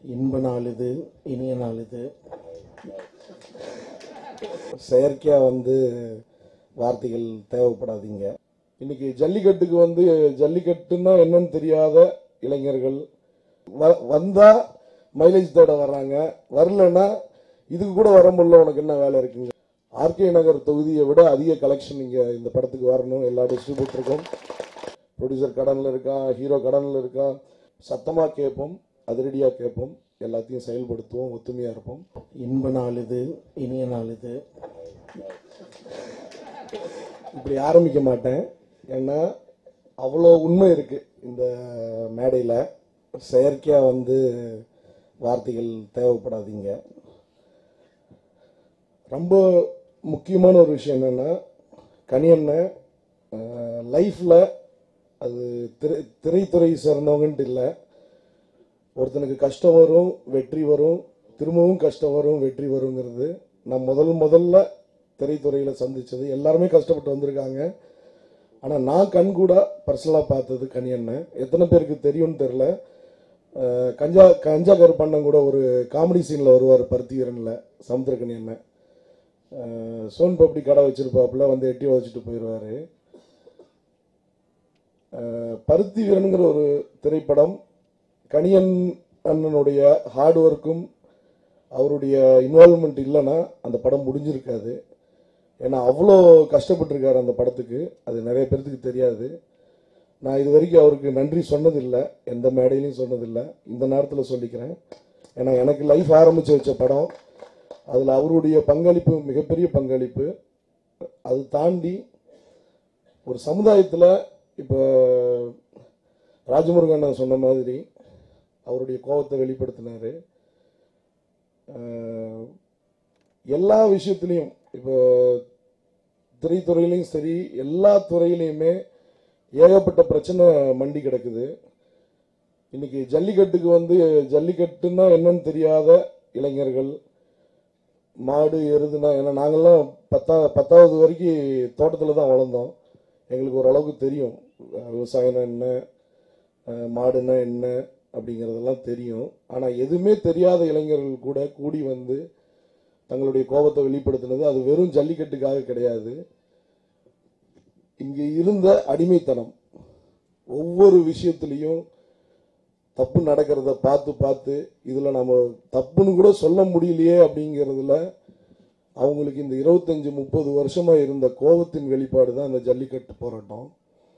இன்ப நாள் இது இனிய நாள் இது செயற்கையா வந்து வார்த்தைகள் தேவைப்படாதீங்க இன்னைக்கு ஜல்லிக்கட்டுக்கு வந்து ஜல்லிக்கட்டுன்னா என்னன்னு தெரியாத இளைஞர்கள் வ- வந்தா மைலேஜ் தேட வர்றாங்க வரலன்னா இதுக்கு கூட வர முடியல உனக்கு என்ன வேலை இருக்குங்க ஆர்கே நகர் தொகுதியை விட அதிக கலெக்ஷன் இங்க இந்த படத்துக்கு வரணும் எல்லா டிஸ்ட்ரிபியூட்டருக்கும் ப்ரொடியூசர் கடனில் இருக்கான் ஹீரோ கடனில் இருக்கான் சத்தமாக கேட்போம் அதிரடியாக கேட்போம் எல்லாத்தையும் செயல்படுத்துவோம் ஒத்துமையாக இருப்போம் இன்ப நாள் இது இனிய நாள் இது இப்படி ஆரம்பிக்க மாட்டேன் ஏன்னா அவ்வளோ உண்மை இருக்கு இந்த மேடையில் செயற்கையாக வந்து வார்த்தைகள் தேவைப்படாதீங்க ரொம்ப முக்கியமான ஒரு விஷயம் என்னன்னா கனியண்ணன் லைஃப்பில் அது திரை திரைத்துறை சேர்ந்தவங்கன்ட்டு இல்லை ஒருத்தனுக்கு கஷ்டம் வரும் வெற்றி வரும் திரும்பவும் கஷ்டம் வரும் வெற்றி வருங்கிறது நான் முதல் முதல்ல திரைத்துறையில் சந்திச்சது எல்லாருமே கஷ்டப்பட்டு வந்திருக்காங்க ஆனால் நான் கண் கூட பர்சனலாக பார்த்தது கனியண்ணன் எத்தனை பேருக்கு தெரியும்னு தெரில அஹ், கஞ்சா கஞ்சா கருப்பண்ணன் கூட ஒரு காமெடி சீனில் வருவார் பருத்திவீரனில் சமுத்திரக்கனி அண்ணன் அஹ், சோன் பப்டி கடை வச்சிருப்பாப்புல வந்து எட்டி வச்சுட்டு போயிடுவாரு அஹ், பருத்தி வீரனுங்கிற ஒரு திரைப்படம் கணியன் அண்ணனுடைய ஹார்ட் ஒர்க்கும் அவருடைய இன்வால்மெண்ட் இல்லைன்னா அந்த படம் முடிஞ்சிருக்காது ஏன்னா அவ்வளோ கஷ்டப்பட்டிருக்காரு அந்த படத்துக்கு அது நிறைய பேர்த்துக்கு தெரியாது நான் இது வரைக்கும் அவருக்கு நன்றி சொன்னதில்லை எந்த மேடையிலையும் சொன்னதில்லை இந்த நேரத்தில் சொல்லிக்கிறேன் ஏன்னா எனக்கு லைஃப் ஆரம்பிச்சு வச்ச படம் அதில் அவருடைய பங்களிப்பு மிகப்பெரிய பங்களிப்பு அது தாண்டி ஒரு சமுதாயத்தில் இப்போ ராஜமுருகன் அண்ணன் சொன்ன மாதிரி அவருடைய கோபத்தை வெளிப்படுத்தினாரு அஹ், எல்லா விஷயத்துலையும் இப்போ திரைத்துறையிலையும் சரி எல்லா துறையிலையுமே ஏகப்பட்ட பிரச்சனை மண்டி கிடக்குது இன்னைக்கு ஜல்லிக்கட்டுக்கு வந்து ஜல்லிக்கட்டுன்னா என்னன்னு தெரியாத இளைஞர்கள் மாடு எருதுனா ஏன்னா நாங்கள்லாம் பத்தா பத்தாவது வரைக்கும் தோட்டத்தில் தான் வளர்ந்தோம் எங்களுக்கு ஓரளவுக்கு தெரியும் அஹ் விவசாயம்னா என்ன அஹ் மாடுனா என்ன அப்படிங்கிறதெல்லாம் தெரியும் ஆனால் எதுவுமே தெரியாத இளைஞர்கள் கூட கூடி வந்து தங்களுடைய கோபத்தை வெளிப்படுத்தினது அது வெறும் ஜல்லிக்கட்டுக்காக கிடையாது இங்கே இருந்த அடிமைத்தனம் ஒவ்வொரு விஷயத்திலையும் தப்பு நடக்கிறத பார்த்து பார்த்து இதில் நம்ம தப்புன்னு கூட சொல்ல முடியலையே அப்படிங்கிறதுல அவங்களுக்கு இந்த இருபத்தஞ்சு முப்பது வருஷமா இருந்த கோபத்தின் வெளிப்பாடு தான் அந்த ஜல்லிக்கட்டு போராட்டம்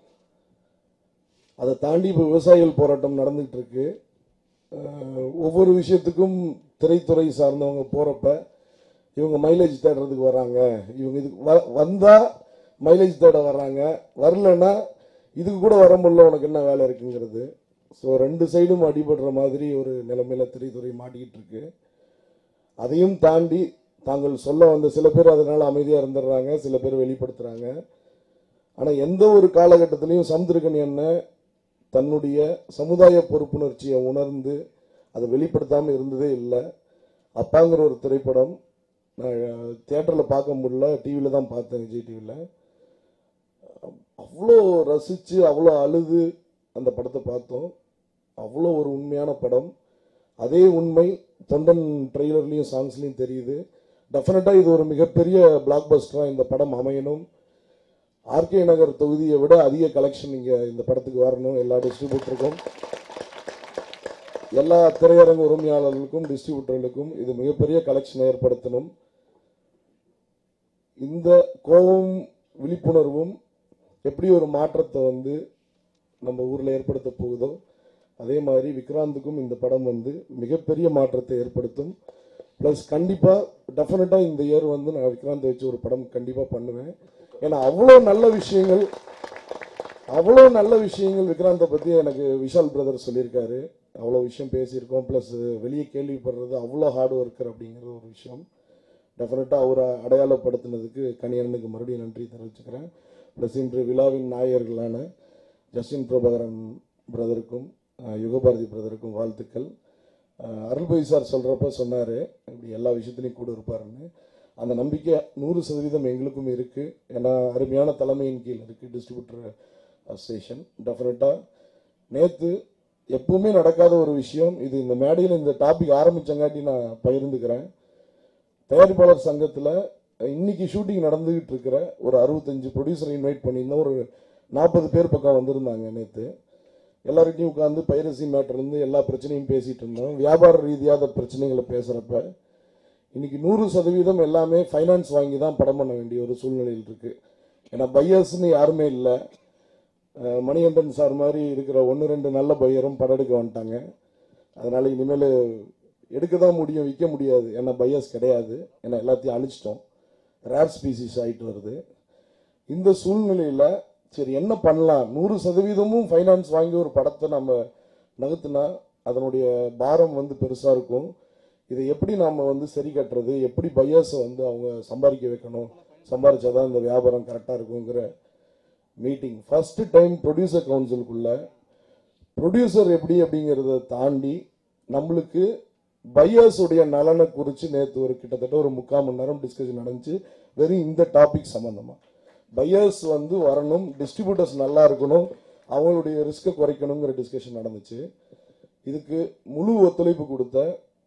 அதை தாண்டி இப்போ விவசாயிகள் போராட்டம் நடந்துகிட்டு இருக்கு அஹ் ஒவ்வொரு விஷயத்துக்கும் திரைத்துறை சார்ந்தவங்க போறப்ப இவங்க மைலேஜ் தேடுறதுக்கு வர்றாங்க இவங்க இதுக்கு வ- வந்தா மைலேஜ் தேட வர்றாங்க வரலன்னா இதுக்கு கூட வர முடியல உனக்கு என்ன வேலை இருக்குங்கிறது ஸோ ரெண்டு சைடும் அடிபடுற மாதிரி ஒரு நிலைமையில திரைத்துறை மாட்டிக்கிட்டு இருக்கு அதையும் தாண்டி தாங்கள் சொல்ல வந்த சில பேர் அதனால அமைதியா இருந்துடுறாங்க சில பேர் வெளிப்படுத்துறாங்க ஆனா எந்த ஒரு காலகட்டத்திலையும் சமுத்திரக்கணி அண்ணன் தன்னுடைய சமுதாய பொறுப்புணர்ச்சியை உணர்ந்து அதை வெளிப்படுத்தாம இருந்ததே இல்லை அப்பாங்கிற ஒரு திரைப்படம் நான் தியேட்டரில் பார்க்க முடியல டிவியில் தான் பார்த்தேன் விஜய் டிவியில் அவ்வளோ ரசித்து அவ்வளோ அழுது அந்த படத்தை பார்த்தோம் அவ்வளோ ஒரு உண்மையான படம் அதே உண்மை தொண்டன் ட்ரெய்லர்லேயும் சாங்ஸ்லையும் தெரியுது டெஃபினட்டாக இது ஒரு மிகப்பெரிய பிளாக் பஸ்டராக இந்த படம் அமையணும் ஆர்கே நகர் தொகுதியை விட அதிக கலெக்ஷன் இங்கே இந்த படத்துக்கு வரணும் எல்லா டிஸ்ட்ரிபியூட்டருக்கும் எல்லா திரையரங்கு உரிமையாளர்களுக்கும் டிஸ்ட்ரிபியூட்டர்களுக்கும் இது மிகப்பெரிய கலெக்ஷன் ஏற்படுத்தணும் இந்த கோபம் விழிப்புணர்வும் எப்படி ஒரு மாற்றத்தை வந்து நம்ம ஊரில் ஏற்படுத்த போகுதோ அதே மாதிரி விக்ராந்துக்கும் இந்த படம் வந்து மிகப்பெரிய மாற்றத்தை ஏற்படுத்தும் ப்ளஸ் கண்டிப்பாக டெஃபினட்டாக இந்த இயர் வந்து நான் விக்ராந்த் வச்சு ஒரு படம் கண்டிப்பாக பண்ணுவேன் ஏன்னா அவ்வளோ நல்ல விஷயங்கள் அவ்வளோ நல்ல விஷயங்கள் விக்ராந்தை பற்றி எனக்கு விஷால் பிரதர் சொல்லியிருக்காரு அவ்வளோ விஷயம் பேசியிருக்கோம் ப்ளஸ் வெளியே கேள்விப்படுறது அவ்வளோ ஹார்ட் ஒர்க்கர் அப்படிங்கிற ஒரு விஷயம் டெஃபினட்டாக அவரை அடையாளப்படுத்தினதுக்கு கணியனுக்கு மறுபடியும் நன்றி தெரிவிச்சுக்கிறேன் ப்ளஸ் இன்று விழாவின் நாயகர்களான ஜஸ்டின் பிரபாகரன் பிரதருக்கும் அஹ், யுகபாரதி பிரதருக்கும் வாழ்த்துக்கள் அஹ், அருள்பொய் சார் சொல்கிறப்ப சொன்னார் இப்படி எல்லா விஷயத்துலையும் கூட இருப்பாருன்னு அந்த நம்பிக்கை நூறு சதவீதம் எங்களுக்கும் இருக்குது ஏன்னா அருமையான தலைமையின் கீழ் இருக்குது டிஸ்ட்ரிபியூட்டர் அசோசியேஷன் டெஃபினட்டாக நேற்று எப்பவுமே நடக்காத ஒரு விஷயம் இது இந்த மேடையில் இந்த டாபிக் ஆரம்பிச்சங்காட்டி நான் பகிர்ந்துக்கிறேன் தயாரிப்பாளர் சங்கத்தில் இன்னைக்கு ஷூட்டிங் நடந்துகிட்டு இருக்கிற ஒரு அறுபத்தஞ்சு ப்ரொடியூசரை இன்வைட் பண்ணியிருந்தோம் ஒரு நாற்பது பேர் பக்கம் வந்திருந்தாங்க நேற்று எல்லார்கிட்டையும் உட்காந்து பைரசி மேட்டர்லேருந்து எல்லா பிரச்சனையும் பேசிட்டு இருந்தோம் வியாபார ரீதியாக பிரச்சனைகளை பேசுகிறப்ப இன்னைக்கு நூறு சதவீதம் எல்லாமே ஃபைனான்ஸ் வாங்கி தான் படம் பண்ண வேண்டிய ஒரு சூழ்நிலையில் இருக்கு ஏன்னா பையர்ஸ்னு யாருமே இல்லை அஹ் மணிகண்டன் சார் மாதிரி இருக்கிற ஒன்று ரெண்டு நல்ல பையரும் படம் எடுக்க வந்துட்டாங்க அதனால இனிமேல் எடுக்க தான் முடியும் விற்க முடியாது ஏன்னா பையர்ஸ் கிடையாது ஏன்னா எல்லாத்தையும் அழிச்சிட்டோம் ரேர் ஸ்பீசிஸ் ஆயிட்டு வருது இந்த சூழ்நிலையில் சரி என்ன பண்ணலாம் நூறு சதவீதமும் ஃபைனான்ஸ் வாங்கி ஒரு படத்தை நம்ம நகர்த்தினா அதனுடைய பாரம் வந்து பெருசாக இருக்கும் இதை எப்படி நாம் வந்து சரி கட்டுறது எப்படி பையர்ஸை வந்து அவங்க சம்பாதிக்க வைக்கணும் சம்பாதிச்சாதான் இந்த வியாபாரம் கரெக்டாக இருக்குங்கிற மீட்டிங் ஃபர்ஸ்ட் டைம் ப்ரொடியூசர் கவுன்சிலுக்குள்ள ப்ரொடியூசர் எப்படி அப்படிங்கிறத தாண்டி நம்மளுக்கு பையர்ஸ் உடைய நலனை குறித்து நேற்று ஒரு கிட்டத்தட்ட ஒரு முக்கால் மணி நேரம் டிஸ்கஷன் நடந்துச்சு வெறும் இந்த டாபிக் சம்பந்தமா பையர்ஸ் வந்து வரணும் டிஸ்ட்ரிபியூட்டர்ஸ் நல்லா இருக்கணும் அவங்களுடைய ரிஸ்க்கை குறைக்கணுங்கிற டிஸ்கஷன் நடந்துச்சு இதுக்கு முழு ஒத்துழைப்பு கொடுத்த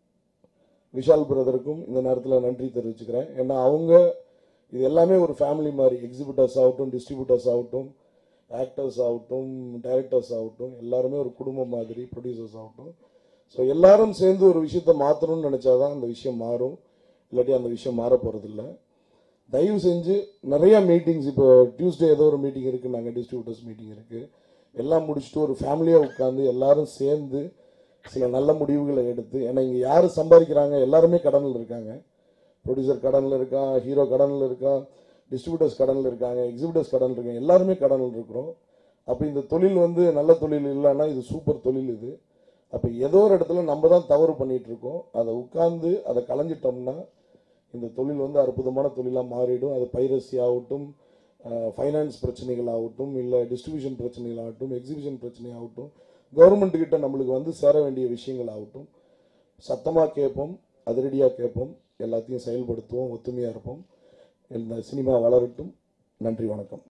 விஷால் பிரதருக்கும் இந்த நேரத்தில் நன்றி தெரிவிச்சுக்கிறேன் ஏன்னா அவங்க இது எல்லாமே ஒரு ஃபேமிலி மாதிரி எக்ஸிபிட்டர்ஸ் ஆகட்டும் டிஸ்ட்ரிபியூட்டர்ஸ் ஆகட்டும் ஆக்டர்ஸ் ஆகட்டும் டைரக்டர்ஸ் ஆகட்டும் எல்லாருமே ஒரு குடும்பம் மாதிரி ப்ரொடியூசர்ஸ் ஆகட்டும் ஸோ எல்லாரும் சேர்ந்து ஒரு விஷயத்தை மாற்றணும்னு நினச்சாதான் அந்த விஷயம் மாறும் இல்லாட்டி அந்த விஷயம் மாற போகிறதில்ல தயவு செஞ்சு நிறைய மீட்டிங்ஸ் இப்போ டியூஸ்டே ஏதோ ஒரு மீட்டிங் இருக்குது நாங்கள் டிஸ்ட்ரிபியூட்டர்ஸ் மீட்டிங் இருக்குது எல்லாம் முடிச்சுட்டு ஒரு ஃபேமிலியாக உட்காந்து எல்லாரும் சேர்ந்து சில நல்ல முடிவுகளை எடுத்து ஏன்னா இங்கே யார் சம்பாதிக்கிறாங்க எல்லாருமே கடனில் இருக்காங்க ப்ரொடியூசர் கடனில் இருக்கான் ஹீரோ கடனில் இருக்கான் டிஸ்ட்ரிபியூட்டர்ஸ் கடனில் இருக்காங்க எக்ஸிபிட்டர்ஸ் கடனில் இருக்காங்க எல்லாருமே கடனில் இருக்கிறோம் அப்போ இந்த தொழில் வந்து நல்ல தொழில் இல்லைன்னா இது சூப்பர் தொழில் இது அப்போ ஏதோ ஒரு இடத்துல நம்ம தான் தவறு பண்ணிட்டு இருக்கோம் அதை உட்கார்ந்து அதை களைஞ்சிட்டோம்னா இந்த தொழில் வந்து அற்புதமான தொழிலாக மாறிடும் அது பைரசி ஆகட்டும் ஃபைனான்ஸ் பிரச்சனைகள் ஆகட்டும் இல்லை டிஸ்ட்ரிபியூஷன் பிரச்சனைகள் ஆகட்டும் எக்ஸிபிஷன் பிரச்சனை ஆகட்டும் கவர்மெண்ட் கிட்ட நம்மளுக்கு வந்து சேர வேண்டிய விஷயங்கள் ஆகட்டும் சத்தமாக கேட்போம் அதிரடியாக கேட்போம் எல்லாத்தையும் செயல்படுத்துவோம் ஒத்துமையாக இருப்போம் இந்த சினிமா வளரட்டும் நன்றி வணக்கம்